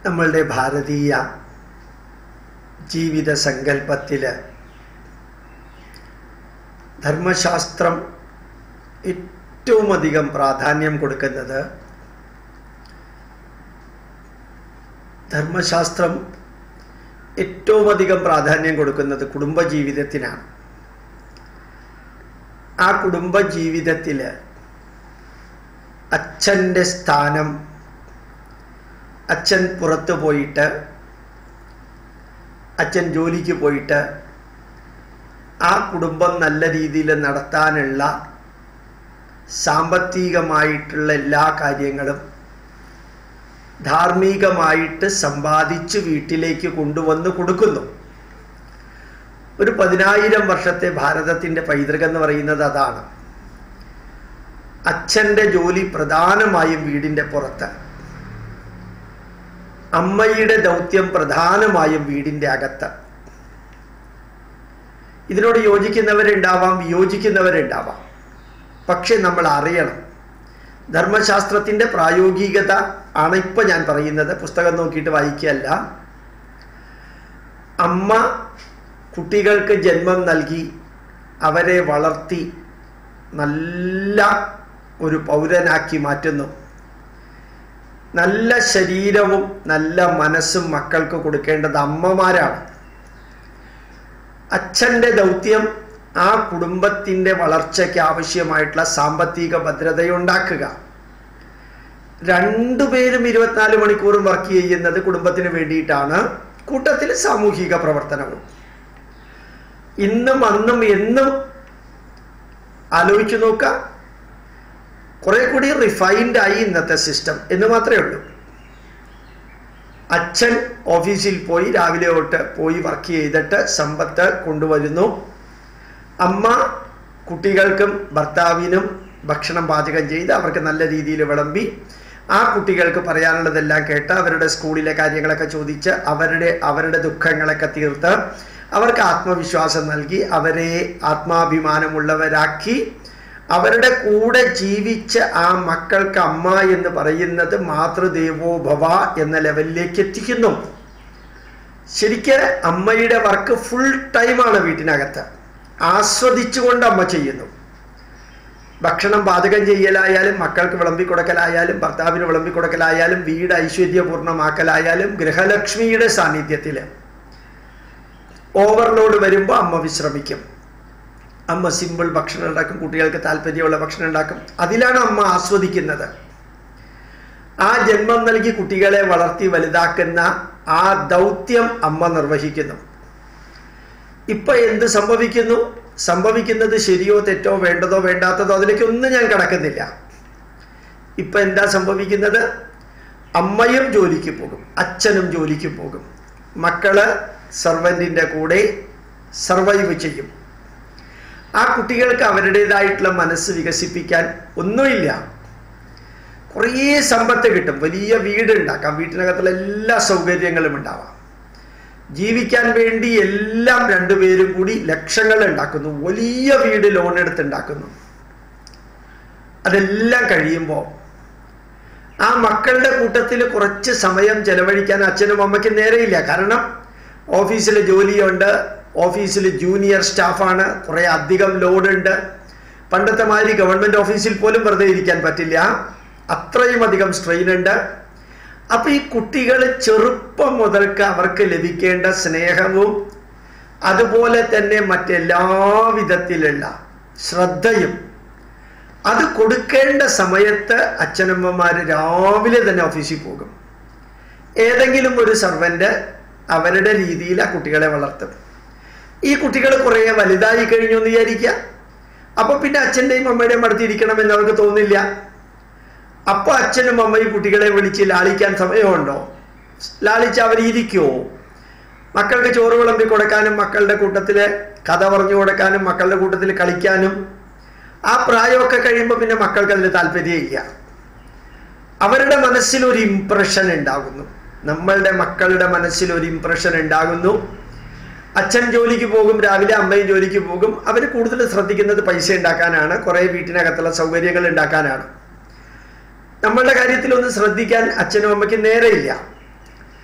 നമ്മളുടെ ഭാരതീയ ജീവിത സങ്കല്പത്തിൽ ധർമ്മശാസ്ത്രം ഏറ്റവും അധികം പ്രാധാന്യം കൊടുക്കുന്നത് ധർമ്മശാസ്ത്രം ഏറ്റവും അധികം പ്രാധാന്യം കൊടുക്കുന്നത് കുടുംബജീവിതത്തിനാണ് ആ കുടുംബജീവിതത്തിൽ അച്ഛൻ്റെ സ്ഥാനം അച്ഛൻ പുറത്തു പോയിട്ട് അച്ഛൻ ജോലിക്ക് പോയിട്ട് ആ കുടുംബം നല്ല രീതിയിൽ നടത്താനുള്ള സാമ്പത്തികമായിട്ടുള്ള എല്ലാ കാര്യങ്ങളും ധാർമ്മികമായിട്ട് സമ്പാദിച്ച് വീട്ടിലേക്ക് കൊണ്ടുവന്ന് കൊടുക്കുന്നു ഒരു പതിനായിരം വർഷത്തെ ഭാരതത്തിൻ്റെ പൈതൃകം എന്ന് പറയുന്നത് അതാണ് അച്ഛൻ്റെ ജോലി പ്രധാനമായും വീടിൻ്റെ പുറത്ത് അമ്മയുടെ ദൗത്യം പ്രധാനമായും വീടിൻ്റെ അകത്ത് ഇതിനോട് യോജിക്കുന്നവരുണ്ടാവാം വിയോജിക്കുന്നവരുണ്ടാവാം പക്ഷെ നമ്മൾ അറിയണം ധർമ്മശാസ്ത്രത്തിൻ്റെ പ്രായോഗികത ആണ് ഇപ്പം ഞാൻ പറയുന്നത് പുസ്തകം നോക്കിയിട്ട് വായിക്കുകയല്ല അമ്മ കുട്ടികൾക്ക് ജന്മം നൽകി അവരെ വളർത്തി നല്ല ഒരു പൗരനാക്കി മാറ്റുന്നു നല്ല ശരീരവും നല്ല മനസ്സും മക്കൾക്ക് കൊടുക്കേണ്ടത് അമ്മമാരാണ് അച്ഛൻ്റെ ദൗത്യം ആ കുടുംബത്തിൻ്റെ വളർച്ചയ്ക്ക് ആവശ്യമായിട്ടുള്ള സാമ്പത്തിക ഭദ്രതയുണ്ടാക്കുക രണ്ടുപേരും ഇരുപത്തിനാല് മണിക്കൂറും വർക്ക് ചെയ്യുന്നത് കുടുംബത്തിന് വേണ്ടിയിട്ടാണ് കൂട്ടത്തിൽ സാമൂഹിക പ്രവർത്തനവും ഇന്നും അന്നും എന്നും ആലോചിച്ചു നോക്കുക കുറെ കൂടി റിഫൈൻഡ് ആയി ഇന്നത്തെ സിസ്റ്റം എന്ന് മാത്രമേ ഉള്ളൂ അച്ഛൻ ഓഫീസിൽ പോയി രാവിലെ തൊട്ട് പോയി വർക്ക് ചെയ്തിട്ട് സമ്പത്ത് കൊണ്ടുവരുന്നു അമ്മ കുട്ടികൾക്കും ഭർത്താവിനും ഭക്ഷണം പാചകം ചെയ്ത് അവർക്ക് നല്ല രീതിയിൽ വിളമ്പി ആ കുട്ടികൾക്ക് പറയാനുള്ളതെല്ലാം കേട്ട് അവരുടെ സ്കൂളിലെ കാര്യങ്ങളൊക്കെ ചോദിച്ച് അവരുടെ അവരുടെ ദുഃഖങ്ങളൊക്കെ തീർത്ത് അവർക്ക് ആത്മവിശ്വാസം നൽകി അവരെ ആത്മാഭിമാനമുള്ളവരാക്കി അവരുടെ കൂടെ ജീവിച്ച ആ മക്കൾക്ക് അമ്മ എന്ന് പറയുന്നത് മാതൃദേവോ ഭവ എന്ന ലെവലിലേക്ക് എത്തിക്കുന്നു ശരിക്ക് അമ്മയുടെ വർക്ക് ഫുൾ ടൈമാണ് വീട്ടിനകത്ത് ആസ്വദിച്ചുകൊണ്ട് അമ്മ ചെയ്യുന്നു ഭക്ഷണം പാചകം ചെയ്യലായാലും മക്കൾക്ക് വിളമ്പി കൊടുക്കലായാലും ഭർത്താവിന് വിളമ്പി കൊടുക്കലായാലും വീട് ഐശ്വര്യപൂർണ്ണമാക്കലായാലും ഗൃഹലക്ഷ്മിയുടെ സാന്നിധ്യത്തിൽ ഓവർലോഡ് വരുമ്പോൾ അമ്മ വിശ്രമിക്കും അമ്മ സിമ്പിൾ ഭക്ഷണം ഉണ്ടാക്കും കുട്ടികൾക്ക് താല്പര്യമുള്ള ഭക്ഷണം ഉണ്ടാക്കും അതിലാണ് അമ്മ ആസ്വദിക്കുന്നത് ആ ജന്മം നൽകി കുട്ടികളെ വളർത്തി വലുതാക്കുന്ന ആ ദൗത്യം അമ്മ നിർവഹിക്കുന്നു ഇപ്പൊ എന്ത് സംഭവിക്കുന്നു സംഭവിക്കുന്നത് ശരിയോ തെറ്റോ വേണ്ടതോ വേണ്ടാത്തതോ അതിലേക്കൊന്നും ഞാൻ കിടക്കുന്നില്ല ഇപ്പൊ എന്താ സംഭവിക്കുന്നത് അമ്മയും ജോലിക്ക് പോകും അച്ഛനും ജോലിക്ക് പോകും മക്കള് സർവൻറ്റിൻ്റെ കൂടെ സർവൈവ് ചെയ്യും ആ കുട്ടികൾക്ക് അവരുടേതായിട്ടുള്ള മനസ്സ് വികസിപ്പിക്കാൻ ഒന്നുമില്ല കുറേ സമ്പത്ത് കിട്ടും വലിയ വീട് ഉണ്ടാക്കാം വീട്ടിനകത്തുള്ള എല്ലാ സൗകര്യങ്ങളും ഉണ്ടാവാം ജീവിക്കാൻ വേണ്ടി എല്ലാം രണ്ടുപേരും കൂടി ലക്ഷങ്ങൾ ഉണ്ടാക്കുന്നു വലിയ വീട് ലോൺ എടുത്ത് ഉണ്ടാക്കുന്നു അതെല്ലാം കഴിയുമ്പോൾ ആ മക്കളുടെ കൂട്ടത്തിൽ കുറച്ച് സമയം ചെലവഴിക്കാൻ അച്ഛനും അമ്മയ്ക്കും നേരെയില്ല കാരണം ഓഫീസിൽ ജോലിയുണ്ട് ഓഫീസിൽ ജൂനിയർ സ്റ്റാഫാണ് കുറേ അധികം ലോഡുണ്ട് പണ്ടത്തെ മാതിരി ഗവൺമെൻറ് ഓഫീസിൽ പോലും വെറുതെ ഇരിക്കാൻ പറ്റില്ല അത്രയും അധികം സ്ട്രെയിൻ ഉണ്ട് അപ്പം ഈ കുട്ടികൾ ചെറുപ്പം മുതൽക്ക് അവർക്ക് ലഭിക്കേണ്ട സ്നേഹവും അതുപോലെ തന്നെ മറ്റെല്ലാ വിധത്തിലുള്ള ശ്രദ്ധയും അത് കൊടുക്കേണ്ട സമയത്ത് അച്ഛനമ്മമാർ രാവിലെ തന്നെ ഓഫീസിൽ പോകും ഏതെങ്കിലും ഒരു സർവൻ്റ് അവരുടെ രീതിയിൽ ആ കുട്ടികളെ വളർത്തും ഈ കുട്ടികൾ കുറേ വലുതായി കഴിഞ്ഞു എന്ന് വിചാരിക്കുക അപ്പൊ പിന്നെ അച്ഛൻ്റെയും അമ്മയുടെയും അടുത്തിരിക്കണമെന്ന് അവർക്ക് തോന്നില്ല അപ്പൊ അച്ഛനും അമ്മയും കുട്ടികളെ വിളിച്ച് ലാളിക്കാൻ സമയമുണ്ടോ ലാളിച്ച് അവർ ഇരിക്കുമോ മക്കൾക്ക് ചോറ് വിളമ്പി കൊടുക്കാനും മക്കളുടെ കൂട്ടത്തിൽ കഥ പറഞ്ഞു കൊടുക്കാനും മക്കളുടെ കൂട്ടത്തിൽ കളിക്കാനും ആ പ്രായമൊക്കെ കഴിയുമ്പോൾ പിന്നെ മക്കൾക്ക് അതിൽ താല്പര്യമില്ല അവരുടെ മനസ്സിൽ ഒരു ഇംപ്രഷൻ ഉണ്ടാകുന്നു നമ്മളുടെ മക്കളുടെ മനസ്സിൽ ഒരു ഇംപ്രഷൻ ഉണ്ടാകുന്നു അച്ഛൻ ജോലിക്ക് പോകും രാവിലെ അമ്മയും ജോലിക്ക് പോകും അവർ കൂടുതൽ ശ്രദ്ധിക്കുന്നത് പൈസ ഉണ്ടാക്കാനാണ് കുറേ വീട്ടിനകത്തുള്ള സൗകര്യങ്ങൾ ഉണ്ടാക്കാനാണ് നമ്മളുടെ കാര്യത്തിൽ ഒന്ന് ശ്രദ്ധിക്കാൻ അച്ഛനും അമ്മയ്ക്കും നേരെയില്ല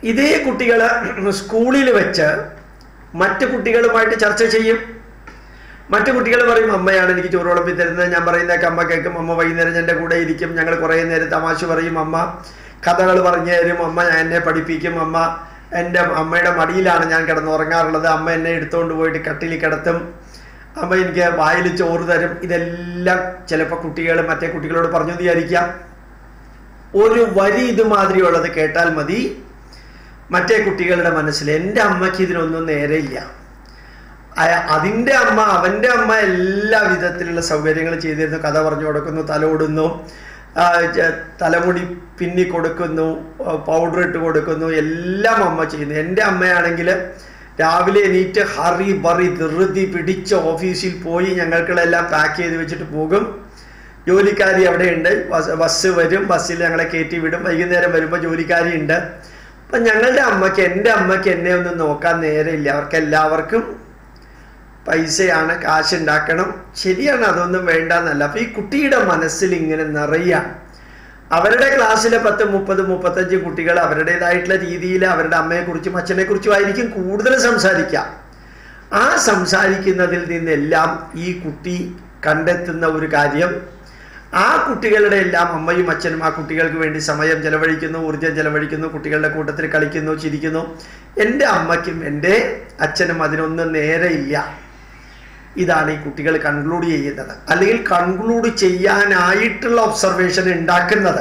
ഇതേ കുട്ടികൾ സ്കൂളിൽ വെച്ച് മറ്റു കുട്ടികളുമായിട്ട് ചർച്ച ചെയ്യും മറ്റു കുട്ടികൾ പറയും അമ്മയാണ് എനിക്ക് ചോറ് വിളമ്പി തരുന്നത് ഞാൻ പറയുന്നതൊക്കെ അമ്മ കേൾക്കും അമ്മ വൈകുന്നേരം എൻ്റെ കൂടെ ഇരിക്കും ഞങ്ങൾ കുറേ നേരം തമാശ പറയും അമ്മ കഥകൾ പറഞ്ഞു തരും അമ്മ ഞാൻ എന്നെ പഠിപ്പിക്കും അമ്മ എൻ്റെ അമ്മയുടെ മടിയിലാണ് ഞാൻ കിടന്നുറങ്ങാറുള്ളത് അമ്മ എന്നെ എടുത്തുകൊണ്ട് പോയിട്ട് കട്ടിലിൽ കിടത്തും അമ്മ എനിക്ക് വായിൽ ചോറ് തരും ഇതെല്ലാം ചിലപ്പോൾ കുട്ടികൾ മറ്റേ കുട്ടികളോട് പറഞ്ഞു വിചാരിക്കാം ഒരു വരി ഇതുമാതിരിയുള്ളത് കേട്ടാൽ മതി മറ്റേ കുട്ടികളുടെ മനസ്സിൽ എൻ്റെ അമ്മയ്ക്ക് ഇതിനൊന്നും നേരെയില്ല അയ- അതിൻ്റെ അമ്മ അവൻ്റെ അമ്മ എല്ലാ വിധത്തിലുള്ള സൗകര്യങ്ങൾ ചെയ്തിരുന്നു കഥ പറഞ്ഞു കൊടുക്കുന്നു തലോടുന്നു ആ, ച- തലമുടി പിന്നി കൊടുക്കുന്നു പൗഡർ ഇട്ട് കൊടുക്കുന്നു എല്ലാം അമ്മ ചെയ്യുന്നു എൻ്റെ അമ്മയാണെങ്കിൽ രാവിലെ എണീറ്റ് ഹറി ബറി ധൃതി പിടിച്ച് ഓഫീസിൽ പോയി ഞങ്ങൾക്കുള്ളെല്ലാം പാക്ക് ചെയ്ത് വെച്ചിട്ട് പോകും ജോലിക്കാരി അവിടെയുണ്ട് ബസ് ബസ് വരും ബസ്സിൽ ഞങ്ങളെ കയറ്റി വിടും വൈകുന്നേരം വരുമ്പോൾ ജോലിക്കാരി ഉണ്ട് അപ്പം ഞങ്ങളുടെ അമ്മയ്ക്ക് എൻ്റെ അമ്മയ്ക്ക് എന്നെ ഒന്നും നോക്കാൻ നേരമില്ല അവർക്ക് എല്ലാവർക്കും പൈസയാണ് കാശ് ഉണ്ടാക്കണം ശരിയാണ് അതൊന്നും വേണ്ടെന്നല്ല അപ്പൊ ഈ കുട്ടിയുടെ മനസ്സിൽ ഇങ്ങനെ നിറയാൻ അവരുടെ ക്ലാസ്സിലെ പത്ത് മുപ്പത് മുപ്പത്തഞ്ച് കുട്ടികൾ അവരുടേതായിട്ടുള്ള രീതിയിൽ അവരുടെ അമ്മയെക്കുറിച്ചും അച്ഛനെക്കുറിച്ചും ആയിരിക്കും കൂടുതൽ സംസാരിക്കുക ആ സംസാരിക്കുന്നതിൽ നിന്നെല്ലാം ഈ കുട്ടി കണ്ടെത്തുന്ന ഒരു കാര്യം ആ കുട്ടികളുടെ എല്ലാം അമ്മയും അച്ഛനും ആ കുട്ടികൾക്ക് വേണ്ടി സമയം ചെലവഴിക്കുന്നു ഊർജ്ജം ചെലവഴിക്കുന്നു കുട്ടികളുടെ കൂട്ടത്തിൽ കളിക്കുന്നു ചിരിക്കുന്നു എൻ്റെ അമ്മയ്ക്കും എൻ്റെ അച്ഛനും അതിനൊന്നും നേരെയില്ല ഇതാണ് ഈ കുട്ടികൾ കൺക്ലൂഡ് ചെയ്യുന്നത് അല്ലെങ്കിൽ കൺക്ലൂഡ് ചെയ്യാനായിട്ടുള്ള ഒബ്സർവേഷൻ ഉണ്ടാക്കുന്നത്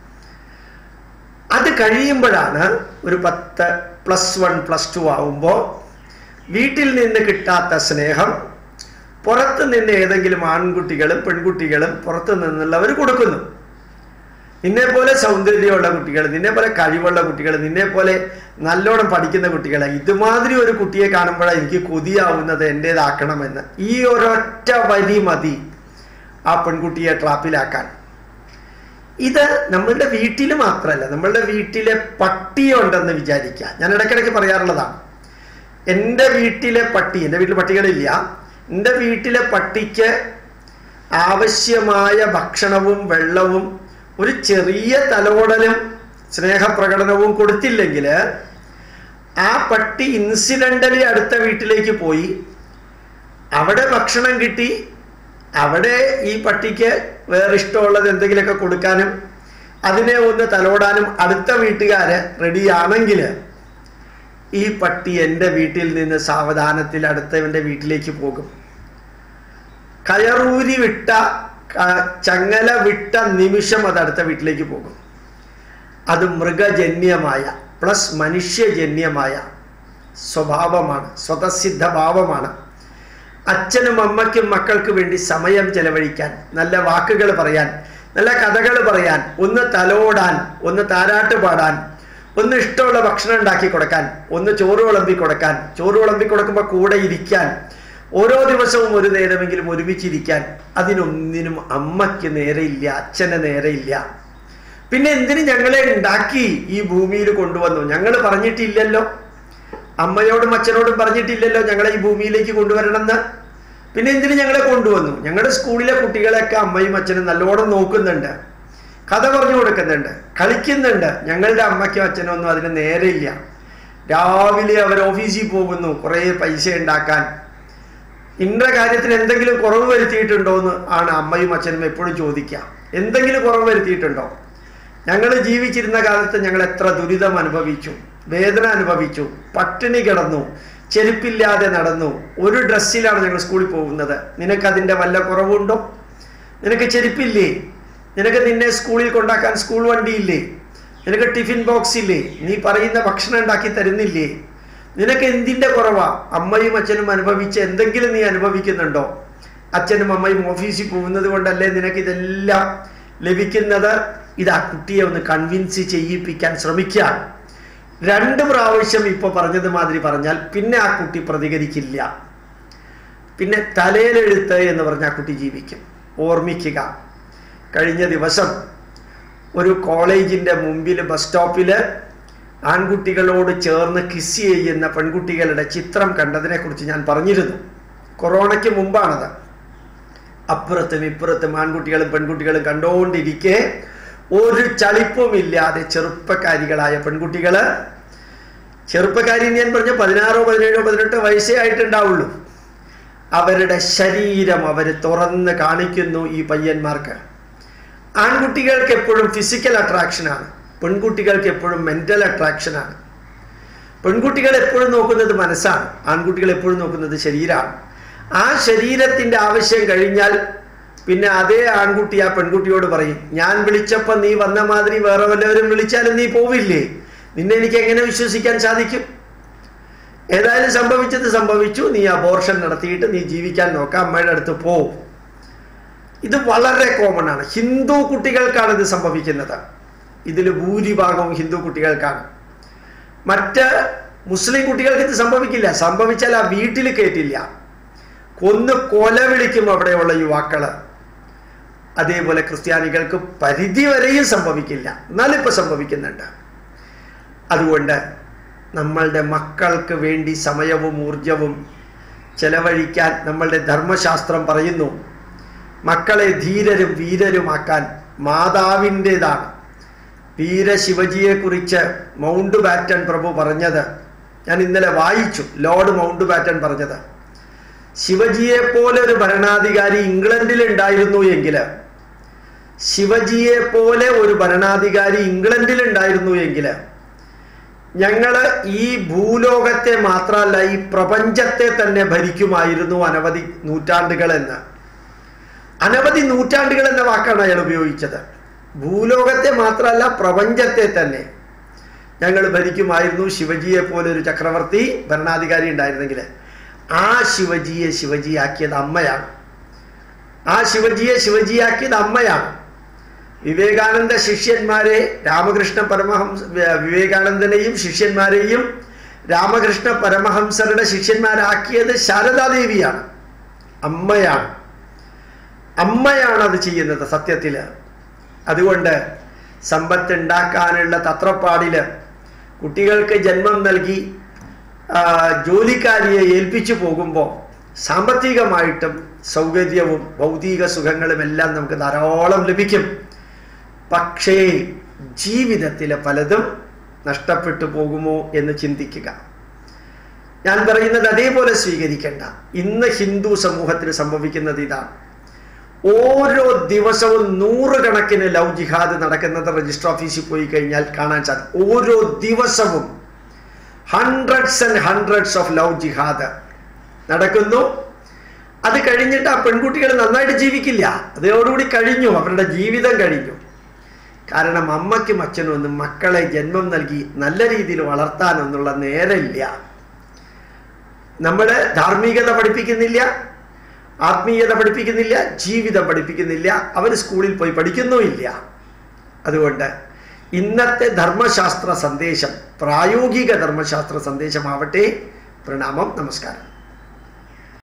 അത് കഴിയുമ്പോഴാണ് ഒരു പത്ത് പ്ലസ് വൺ പ്ലസ് ടു ആവുമ്പോൾ വീട്ടിൽ നിന്ന് കിട്ടാത്ത സ്നേഹം പുറത്ത് നിന്ന് ഏതെങ്കിലും ആൺകുട്ടികളും പെൺകുട്ടികളും പുറത്ത് നിന്നുള്ളവർ കൊടുക്കുന്നു നിന്നെ പോലെ സൗന്ദര്യമുള്ള കുട്ടികൾ നിന്നെ പോലെ കഴിവുള്ള കുട്ടികൾ നിന്നെ പോലെ നല്ലോണം പഠിക്കുന്ന കുട്ടികളെ ഇതുമാതിരി ഒരു കുട്ടിയെ കാണുമ്പോഴാണ് എനിക്ക് കൊതിയാവുന്നത് എൻ്റേതാക്കണമെന്ന് ഈ ഒരൊറ്റ വരി മതി ആ പെൺകുട്ടിയെ ട്രാപ്പിലാക്കാൻ ഇത് നമ്മളുടെ വീട്ടിൽ മാത്രമല്ല നമ്മളുടെ വീട്ടിലെ പട്ടിയുണ്ടെന്ന് വിചാരിക്കുക ഞാൻ ഇടയ്ക്കിടയ്ക്ക് പറയാറുള്ളതാണ് എൻ്റെ വീട്ടിലെ പട്ടി എൻ്റെ വീട്ടിൽ പട്ടികളില്ല എൻ്റെ വീട്ടിലെ പട്ടിക്ക് ആവശ്യമായ ഭക്ഷണവും വെള്ളവും ഒരു ചെറിയ തലോടലും സ്നേഹപ്രകടനവും കൊടുത്തില്ലെങ്കിൽ ആ പട്ടി ഇൻസിഡൻ്റലി അടുത്ത വീട്ടിലേക്ക് പോയി അവിടെ ഭക്ഷണം കിട്ടി അവിടെ ഈ പട്ടിക്ക് വേറെ ഇഷ്ടമുള്ളത് എന്തെങ്കിലുമൊക്കെ കൊടുക്കാനും അതിനെ ഒന്ന് തലോടാനും അടുത്ത വീട്ടുകാര് റെഡിയാണെങ്കിൽ ഈ പട്ടി എൻ്റെ വീട്ടിൽ നിന്ന് സാവധാനത്തിൽ അടുത്തവൻ്റെ വീട്ടിലേക്ക് പോകും കയറൂരി വിട്ട ക- ചങ്ങല വിട്ട നിമിഷം അത് അടുത്ത വീട്ടിലേക്ക് പോകും അത് മൃഗജന്യമായ പ്ലസ് മനുഷ്യജന്യമായ സ്വഭാവമാണ് സ്വതസിദ്ധ ഭാവമാണ് അച്ഛനും അമ്മയ്ക്കും മക്കൾക്ക് വേണ്ടി സമയം ചെലവഴിക്കാൻ നല്ല വാക്കുകൾ പറയാൻ നല്ല കഥകൾ പറയാൻ ഒന്ന് തലോടാൻ ഒന്ന് താരാട്ട് പാടാൻ ഒന്ന് ഇഷ്ടമുള്ള ഭക്ഷണം ഉണ്ടാക്കി കൊടുക്കാൻ ഒന്ന് ചോറ് വിളമ്പി കൊടുക്കാൻ ചോറ് വിളമ്പി കൊടുക്കുമ്പോൾ കൂടെ ഇരിക്കാൻ ഓരോ ദിവസവും ഒരു നേരമെങ്കിലും ഒരുമിച്ചിരിക്കാൻ അതിനൊന്നിനും അമ്മയ്ക്ക് നേരെയില്ല അച്ഛന് നേരെയില്ല പിന്നെ എന്തിന് ഞങ്ങളെ ഉണ്ടാക്കി ഈ ഭൂമിയിൽ കൊണ്ടുവന്നു ഞങ്ങൾ പറഞ്ഞിട്ടില്ലല്ലോ അമ്മയോടും അച്ഛനോടും പറഞ്ഞിട്ടില്ലല്ലോ ഞങ്ങളെ ഈ ഭൂമിയിലേക്ക് കൊണ്ടുവരണമെന്ന് പിന്നെ എന്തിന് ഞങ്ങളെ കൊണ്ടുവന്നു ഞങ്ങളുടെ സ്കൂളിലെ കുട്ടികളെയൊക്കെ അമ്മയും അച്ഛനും നല്ലോണം നോക്കുന്നുണ്ട് കഥ പറഞ്ഞു കൊടുക്കുന്നുണ്ട് കളിക്കുന്നുണ്ട് ഞങ്ങളുടെ അമ്മയ്ക്കും അച്ഛനും ഒന്നും അതിന് നേരെയില്ല രാവിലെ അവർ ഓഫീസിൽ പോകുന്നു കുറേ പൈസ ഉണ്ടാക്കാൻ ഇന്ന കാര്യത്തിന് എന്തെങ്കിലും കുറവ് വരുത്തിയിട്ടുണ്ടോ എന്ന് ആണ് അമ്മയും അച്ഛനും എപ്പോഴും ചോദിക്കുക എന്തെങ്കിലും കുറവ് വരുത്തിയിട്ടുണ്ടോ ഞങ്ങൾ ജീവിച്ചിരുന്ന കാലത്ത് ഞങ്ങൾ എത്ര ദുരിതം അനുഭവിച്ചു വേദന അനുഭവിച്ചു പട്ടിണി കിടന്നു ചെരുപ്പില്ലാതെ നടന്നു ഒരു ഡ്രസ്സിലാണ് ഞങ്ങൾ സ്കൂളിൽ പോകുന്നത് നിനക്കതിൻ്റെ വല്ല കുറവുണ്ടോ നിനക്ക് ചെരുപ്പില്ലേ നിനക്ക് നിന്നെ സ്കൂളിൽ കൊണ്ടാക്കാൻ സ്കൂൾ വണ്ടിയില്ലേ നിനക്ക് ടിഫിൻ ബോക്സ് ഇല്ലേ നീ പറയുന്ന ഭക്ഷണം ഉണ്ടാക്കി തരുന്നില്ലേ നിനക്ക് എന്തിൻ്റെ കുറവാ അമ്മയും അച്ഛനും അനുഭവിച്ച് എന്തെങ്കിലും നീ അനുഭവിക്കുന്നുണ്ടോ അച്ഛനും അമ്മയും ഓഫീസിൽ പോകുന്നത് കൊണ്ടല്ലേ നിനക്ക് ഇതെല്ലാം ലഭിക്കുന്നത് ഇത് ആ കുട്ടിയെ ഒന്ന് കൺവിൻസ് ചെയ്യിപ്പിക്കാൻ ശ്രമിക്കുക രണ്ട് പ്രാവശ്യം ഇപ്പോൾ പറഞ്ഞത് മാതിരി പറഞ്ഞാൽ പിന്നെ ആ കുട്ടി പ്രതികരിക്കില്ല പിന്നെ തലയിലെഴുത്ത് എന്ന് പറഞ്ഞ ആ കുട്ടി ജീവിക്കും ഓർമ്മിക്കുക കഴിഞ്ഞ ദിവസം ഒരു കോളേജിൻ്റെ മുമ്പിൽ ബസ് സ്റ്റോപ്പിൽ ആൺകുട്ടികളോട് ചേർന്ന് കിസ് ചെയ്യുന്ന പെൺകുട്ടികളുടെ ചിത്രം കണ്ടതിനെക്കുറിച്ച് ഞാൻ പറഞ്ഞിരുന്നു കൊറോണയ്ക്ക് മുമ്പാണത് അപ്പുറത്തും ഇപ്പുറത്തും ആൺകുട്ടികളും പെൺകുട്ടികളും കണ്ടുകൊണ്ടിരിക്കെ ഒരു ചളിപ്പുമില്ലാതെ ചെറുപ്പക്കാരികളായ പെൺകുട്ടികൾ ചെറുപ്പക്കാരി ഞാൻ പറഞ്ഞ പതിനാറോ പതിനേഴോ പതിനെട്ടോ വയസ്സേ ആയിട്ടുണ്ടാവുള്ളൂ അവരുടെ ശരീരം അവർ തുറന്ന് കാണിക്കുന്നു ഈ പയ്യന്മാർക്ക് ആൺകുട്ടികൾക്ക് എപ്പോഴും ഫിസിക്കൽ അട്രാക്ഷനാണ് പെൺകുട്ടികൾക്ക് എപ്പോഴും മെൻ്റൽ അട്രാക്ഷനാണ് പെൺകുട്ടികൾ എപ്പോഴും നോക്കുന്നത് മനസ്സാണ് ആൺകുട്ടികൾ എപ്പോഴും നോക്കുന്നത് ശരീരമാണ് ആ ശരീരത്തിൻ്റെ ആവശ്യം കഴിഞ്ഞാൽ പിന്നെ അതേ ആൺകുട്ടി ആ പെൺകുട്ടിയോട് പറയും ഞാൻ വിളിച്ചപ്പോൾ നീ വന്ന മാതിരി വേറെ വല്ലവരും വിളിച്ചാലും നീ പോവില്ലേ നിന്നെ എനിക്ക് എങ്ങനെ വിശ്വസിക്കാൻ സാധിക്കും ഏതായാലും സംഭവിച്ചത് സംഭവിച്ചു നീ അബോർഷൻ നടത്തിയിട്ട് നീ ജീവിക്കാൻ നോക്കാം അമ്മയുടെ അടുത്ത് പോ ഇത് വളരെ കോമൺ ആണ് ഹിന്ദു കുട്ടികൾക്കാണ് ഇത് സംഭവിക്കുന്നത് ഇതിൽ ഭൂരിഭാഗവും ഹിന്ദു കുട്ടികൾക്കാണ് മറ്റ് മുസ്ലിം കുട്ടികൾക്ക് ഇത് സംഭവിക്കില്ല സംഭവിച്ചാൽ ആ വീട്ടിൽ കയറ്റില്ല കൊന്ന് കൊല വിളിക്കും അവിടെയുള്ള യുവാക്കള് അതേപോലെ ക്രിസ്ത്യാനികൾക്ക് പരിധി വരെയും സംഭവിക്കില്ല എന്നാലും ഇപ്പൊ സംഭവിക്കുന്നുണ്ട് അതുകൊണ്ട് നമ്മളുടെ മക്കൾക്ക് വേണ്ടി സമയവും ഊർജവും ചെലവഴിക്കാൻ നമ്മളുടെ ധർമ്മശാസ്ത്രം പറയുന്നു മക്കളെ ധീരരും വീരരുമാക്കാൻ മാതാവിൻ്റെതാണ് വീരശിവജിയെക്കുറിച്ച് മൗണ്ട് ബാറ്റൺ പ്രഭു പറഞ്ഞത് ഞാൻ ഇന്നലെ വായിച്ചു ലോർഡ് മൗണ്ട് ബാറ്റൺ പറഞ്ഞത് ശിവജിയെ പോലെ ഒരു ഭരണാധികാരി ഇംഗ്ലണ്ടിൽ ഉണ്ടായിരുന്നു എങ്കിൽ ശിവജിയെ പോലെ ഒരു ഭരണാധികാരി ഇംഗ്ലണ്ടിൽ ഉണ്ടായിരുന്നു എങ്കിൽ ഞങ്ങൾ ഈ ഭൂലോകത്തെ മാത്രമല്ല ഈ പ്രപഞ്ചത്തെ തന്നെ ഭരിക്കുമായിരുന്നു അനവധി നൂറ്റാണ്ടുകൾ എന്ന് അനവധി നൂറ്റാണ്ടുകൾ എന്ന വാക്കാണ് അയാൾ ഉപയോഗിച്ചത് ഭൂലോകത്തെ മാത്രമല്ല പ്രപഞ്ചത്തെ തന്നെ ഞങ്ങൾ ഭരിക്കുമായിരുന്നു ശിവജിയെ പോലെ ഒരു ചക്രവർത്തി ഭരണാധികാരി ഉണ്ടായിരുന്നെങ്കിൽ ആ ശിവജിയെ ശിവജിയാക്കിയത് അമ്മയാണ് ആ ശിവജിയെ ശിവജിയാക്കിയത് അമ്മയാണ് വിവേകാനന്ദ ശിഷ്യന്മാരെ രാമകൃഷ്ണ പരമഹംസ വിവേകാനന്ദനെയും ശിഷ്യന്മാരെയും രാമകൃഷ്ണ പരമഹംസരുടെ ശിഷ്യന്മാരാക്കിയത് ശാരദാദേവിയാണ് അമ്മയാണ് അമ്മയാണ് അത് ചെയ്യുന്നത് സത്യത്തിൽ അതുകൊണ്ട് സമ്പത്ത് ഉണ്ടാക്കാനുള്ള തത്രപ്പാടില് കുട്ടികൾക്ക് ജന്മം നൽകി ജോലിക്കാരിയെ ഏൽപ്പിച്ചു പോകുമ്പോൾ സാമ്പത്തികമായിട്ടും സൗകര്യവും ഭൗതിക സുഖങ്ങളും എല്ലാം നമുക്ക് ധാരാളം ലഭിക്കും പക്ഷേ ജീവിതത്തിൽ പലതും നഷ്ടപ്പെട്ടു പോകുമോ എന്ന് ചിന്തിക്കുക ഞാൻ പറയുന്നത് അതേപോലെ സ്വീകരിക്കേണ്ട ഇന്ന് ഹിന്ദു സമൂഹത്തിന് സംഭവിക്കുന്നത് ഇതാണ് ഓരോ ദിവസവും നൂറുകണക്കിന് ലവ് ജിഹാദ് നടക്കുന്നത് രജിസ്റ്റർ ഓഫീസിൽ പോയി കഴിഞ്ഞാൽ കാണാൻ സാധിക്കും ഓരോ ദിവസവും hundreds and hundreds of love jihad നടക്കുന്നു അത് കഴിഞ്ഞിട്ട് ആ പെൺകുട്ടികൾ നന്നായിട്ട് ജീവിക്കില്ല അതോടുകൂടി കഴിഞ്ഞു അവരുടെ ജീവിതം കഴിഞ്ഞു കാരണം അമ്മയ്ക്കും അച്ഛനും ഒന്നും മക്കളെ ജന്മം നൽകി നല്ല രീതിയിൽ വളർത്താനൊന്നുള്ള നേരമില്ല നമ്മുടെ ധാർമ്മികത പഠിപ്പിക്കുന്നില്ല ആത്മീയത പഠിപ്പിക്കുന്നില്ല ജീവിതം പഠിപ്പിക്കുന്നില്ല അവർ സ്കൂളിൽ പോയി പഠിക്കുന്നുമില്ല അതുകൊണ്ട് ഇന്നത്തെ ധർമ്മശാസ്ത്ര സന്ദേശം പ്രായോഗിക ധർമ്മശാസ്ത്ര സന്ദേശമാവട്ടെ പ്രണാമം നമസ്കാരം